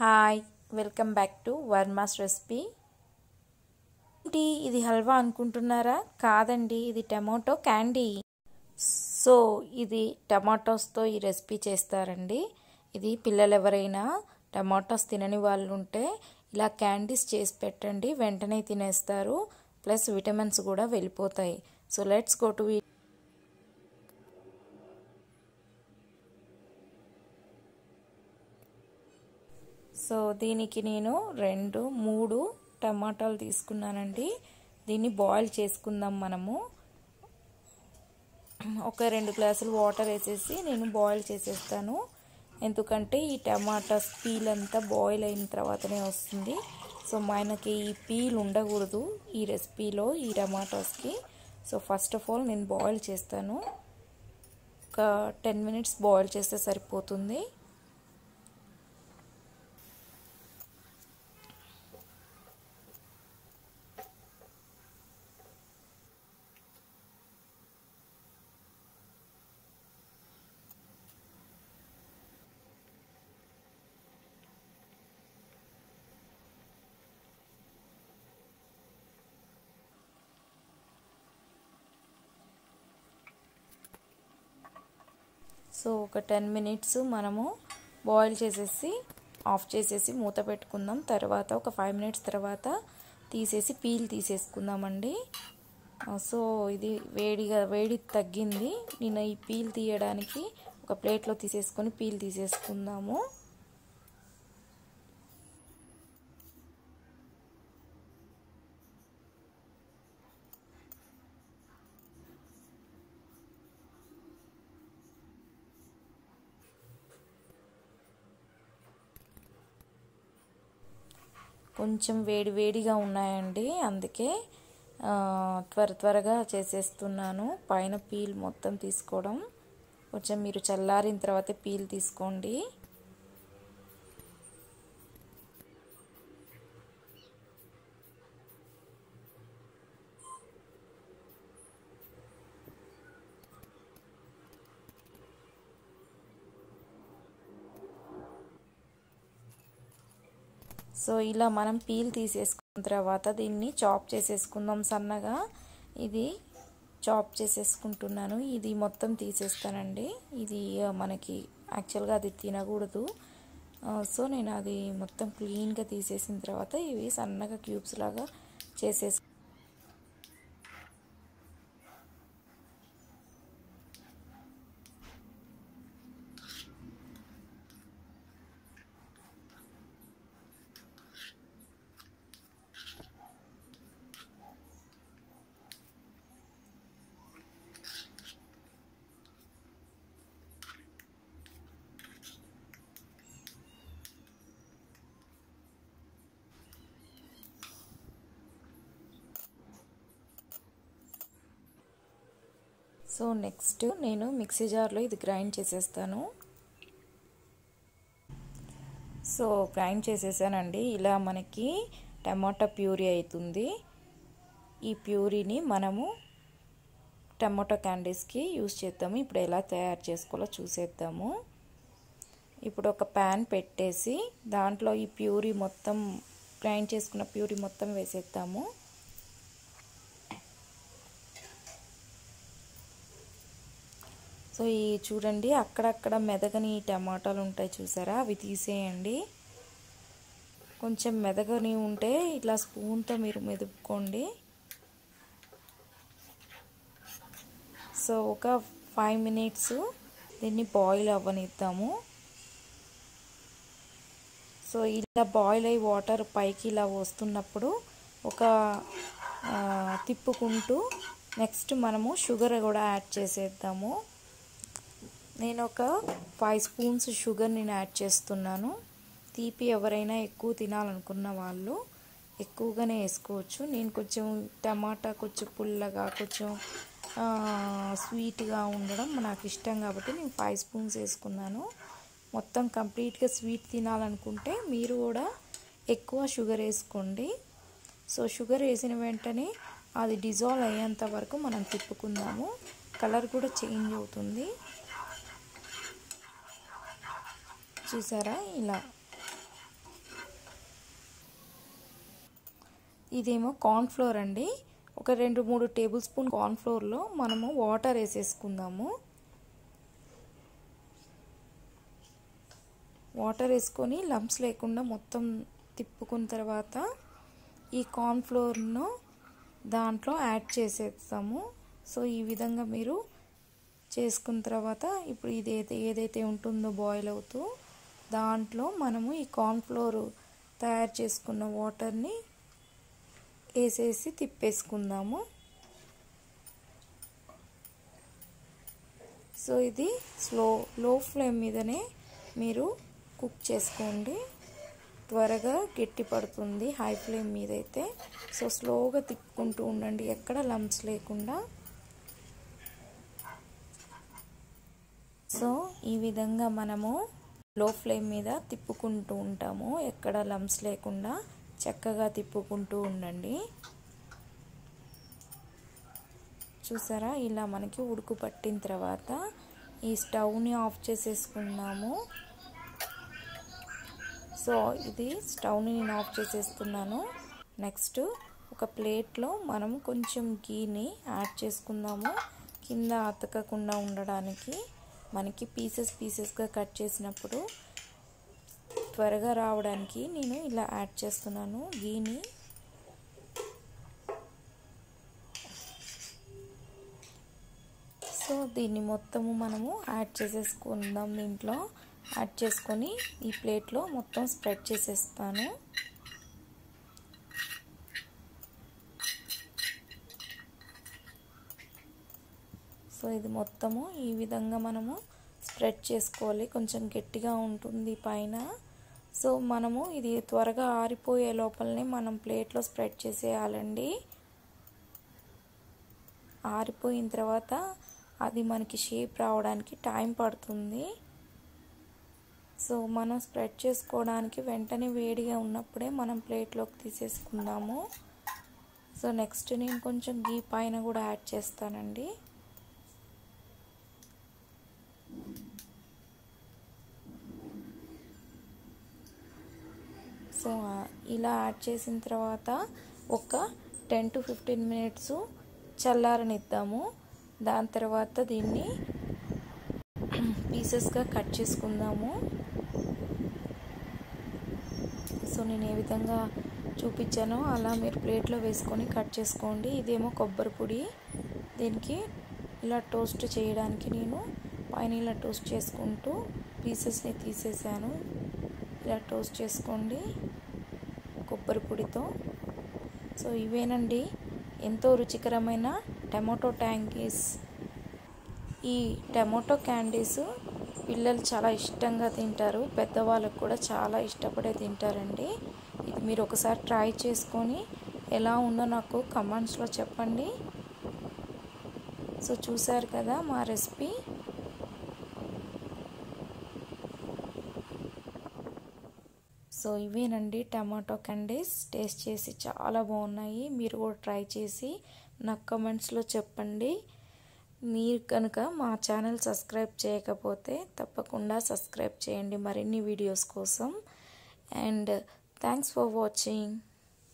hi welcome back to Varma's recipe ఏంటి ఇది హల్వా అనుకుంటున్నారా కాదండి ఇది టమాటో క్యాండీ సో ఇది టమాటోస్తో ఈ రెసిపీ చేస్తారండి ఇది పిల్లలు ఎవరైనా టమాటోస్ తినని వాళ్ళు ఉంటే ఇలా క్యాండీస్ చేసి పెట్టండి వెంటనే తినేస్తారు ప్లస్ విటమిన్స్ కూడా వెళ్ళిపోతాయి so let's go to so దీనికి నేను రెండు మూడు టమాటాలు తీసుకున్నానండి దీన్ని బాయిల్ చేసుకుందాం మనము ఒక రెండు గ్లాసులు వాటర్ వేసేసి నేను బాయిల్ చేసేస్తాను ఎందుకంటే ఈ టమాటా పీల్ అంతా బాయిల్ అయిన తర్వాతనే వస్తుంది సో మనకి ఈ పీల్ ఉండకూడదు ఈ రెసిపీలో ఈ టమాటోస్కి సో ఫస్ట్ ఆఫ్ ఆల్ నేను బాయిల్ చేస్తాను ఒక టెన్ మినిట్స్ బాయిల్ చేస్తే సరిపోతుంది సో ఒక టెన్ మినిట్స్ మనము బాయిల్ చేసేసి ఆఫ్ చేసేసి మూత పెట్టుకుందాం తర్వాత ఒక ఫైవ్ మినిట్స్ తర్వాత తీసేసి పీల్ తీసేసుకుందామండి సో ఇది వేడిగా వేడి తగ్గింది నేను ఈ పీల్ తీయడానికి ఒక ప్లేట్లో తీసేసుకొని పీల్ తీసేసుకుందాము కొంచెం వేడి వేడిగా ఉన్నాయండి అందుకే త్వర త్వరగా చేసేస్తున్నాను పైన పీల్ మొత్తం తీసుకోవడం కొంచెం మీరు చల్లారిన తర్వాత పీల్ తీసుకోండి సో ఇలా మనం పీల్ తీసేసుకున్న తర్వాత దీన్ని చాప్ చేసేసుకుందాం సన్నగా ఇది చాప్ చేసేసుకుంటున్నాను ఇది మొత్తం తీసేస్తానండి ఇది మనకి యాక్చువల్గా అది తినకూడదు సో నేను అది మొత్తం క్లీన్గా తీసేసిన తర్వాత ఇవి సన్నగా క్యూబ్స్ లాగా చేసేసు సో నెక్స్ట్ నేను మిక్సీ జార్లో ఇది గ్రైండ్ చేసేస్తాను సో గ్రైండ్ చేసేసానండి ఇలా మనకి టమాటా ప్యూరీ అవుతుంది ఈ ప్యూరీని మనము టమాటో క్యాండీస్కి యూస్ చేద్దాము ఇప్పుడు ఎలా తయారు చేసుకోవాలో చూసేద్దాము ఇప్పుడు ఒక ప్యాన్ పెట్టేసి దాంట్లో ఈ ప్యూరీ మొత్తం గ్రైండ్ చేసుకున్న ప్యూరీ మొత్తం వేసేద్దాము సో ఈ చూడండి అక్కడక్కడ మెదగని టమాటాలు ఉంటాయి చూసారా అవి తీసేయండి కొంచెం మెదగని ఉంటే ఇట్లా స్పూన్తో మీరు మెదుపుకోండి సో ఒక ఫైవ్ మినిట్స్ దీన్ని బాయిల్ అవ్వనిద్దాము సో ఇలా బాయిల్ అయ్యి వాటర్ పైకి ఇలా వస్తున్నప్పుడు ఒక తిప్పుకుంటూ నెక్స్ట్ మనము షుగర్ కూడా యాడ్ చేసేద్దాము నేను ఒక ఫైవ్ స్పూన్స్ షుగర్ నేను యాడ్ చేస్తున్నాను తీపి ఎవరైనా ఎక్కువ తినాలనుకున్న వాళ్ళు ఎక్కువగానే వేసుకోవచ్చు నేను కొంచెం టమాటా కొంచెం పుల్లగా కొంచెం స్వీట్గా ఉండడం నాకు ఇష్టం కాబట్టి నేను ఫైవ్ స్పూన్స్ వేసుకున్నాను మొత్తం కంప్లీట్గా స్వీట్ తినాలనుకుంటే మీరు కూడా ఎక్కువ షుగర్ వేసుకోండి సో షుగర్ వేసిన వెంటనే అది డిజాల్వ్ అయ్యేంత వరకు మనం తిప్పుకుందాము కలర్ కూడా చేంజ్ అవుతుంది చూసారా ఇలా ఇదేమో కార్న్ఫ్లోర్ అండి ఒక రెండు మూడు టేబుల్ స్పూన్ కార్న్ఫ్లోర్లో మనము వాటర్ వేసేసుకుందాము వాటర్ వేసుకొని లంప్స్ లేకుండా మొత్తం తిప్పుకున్న తర్వాత ఈ కార్న్ఫ్లోర్ను దాంట్లో యాడ్ చేసేస్తాము సో ఈ విధంగా మీరు చేసుకున్న తర్వాత ఇప్పుడు ఇది ఏదైతే ఉంటుందో బాయిల్ అవుతూ దాంట్లో మనము ఈ కార్న్ఫ్లోర్ తయారు చేసుకున్న వాటర్ని వేసేసి తిప్పేసుకుందాము సో ఇది స్లో లో ఫ్లేమ్ మీదనే మీరు కుక్ చేసుకోండి త్వరగా గట్టి పడుతుంది హై ఫ్లేమ్ మీద అయితే సో స్లోగా తిప్పుకుంటూ ఉండండి ఎక్కడ లంప్స్ లేకుండా సో ఈ విధంగా మనము లో ఫ్లేమ్ మీద తిప్పుకుంటూ ఉంటాము ఎక్కడ లంప్స్ లేకుండా చక్కగా తిప్పుకుంటూ ఉండండి చూసారా ఇలా మనకి ఉడుకు పట్టిన తర్వాత ఈ స్టవ్ని ఆఫ్ చేసేసుకున్నాము సో ఇది స్టవ్ని నేను ఆఫ్ చేసేస్తున్నాను నెక్స్ట్ ఒక ప్లేట్లో మనం కొంచెం గీని యాడ్ చేసుకుందాము కింద అతకకుండా ఉండడానికి మనకి పీసెస్ పీసెస్గా కట్ చేసినప్పుడు త్వరగా రావడానికి నేను ఇలా యాడ్ చేస్తున్నాను గీని సో దీన్ని మొత్తము మనము యాడ్ చేసేసుకుందాం దీంట్లో యాడ్ చేసుకొని ఈ ప్లేట్లో మొత్తం స్ప్రెడ్ చేసేస్తాను సో ఇది మొత్తము ఈ విధంగా మనము స్ప్రెడ్ చేసుకోవాలి కొంచెం గట్టిగా ఉంటుంది పైన సో మనము ఇది త్వరగా ఆరిపోయే లోపలనే మనం ప్లేట్లో స్ప్రెడ్ చేసేయాలండి ఆరిపోయిన తర్వాత అది మనకి షేప్ రావడానికి టైం పడుతుంది సో మనం స్ప్రెడ్ చేసుకోవడానికి వెంటనే వేడిగా ఉన్నప్పుడే మనం ప్లేట్లోకి తీసేసుకుందాము సో నెక్స్ట్ నేను కొంచెం గీ పైన కూడా యాడ్ చేస్తానండి సో ఇలా యాడ్ చేసిన తర్వాత ఒక టెన్ టు ఫిఫ్టీన్ మినిట్స్ చల్లారనిద్దాము దాని తర్వాత దీన్ని పీసెస్గా కట్ చేసుకుందాము సో నేను ఏ విధంగా చూపించానో అలా మీరు ప్లేట్లో వేసుకొని కట్ చేసుకోండి ఇదేమో కొబ్బరి పొడి దీనికి ఇలా టోస్ట్ చేయడానికి నేను పైన ఇలా టోస్ట్ చేసుకుంటూ పీసెస్ని తీసేసాను ఇలా టోస్ట్ చేసుకోండి కొబ్బరి పొడితో సో ఇవేనండి ఎంతో రుచికరమైన టమాటో ట్యాంకీస్ ఈ టమాటో క్యాండీస్ పిల్లలు చాలా ఇష్టంగా తింటారు పెద్దవాళ్ళకు కూడా చాలా ఇష్టపడే తింటారండి ఇది మీరు ఒకసారి ట్రై చేసుకొని ఎలా ఉందో నాకు కమెంట్స్లో చెప్పండి సో చూసారు కదా మా రెసిపీ సో ఇవేనండి టమాటో కండీస్ టేస్ట్ చేసి చాలా బాగున్నాయి మీరు కూడా ట్రై చేసి నాకు కమెంట్స్లో చెప్పండి మీరు కనుక మా ఛానల్ సబ్స్క్రైబ్ చేయకపోతే తప్పకుండా సబ్స్క్రైబ్ చేయండి మరిన్ని వీడియోస్ కోసం అండ్ థ్యాంక్స్ ఫర్ వాచింగ్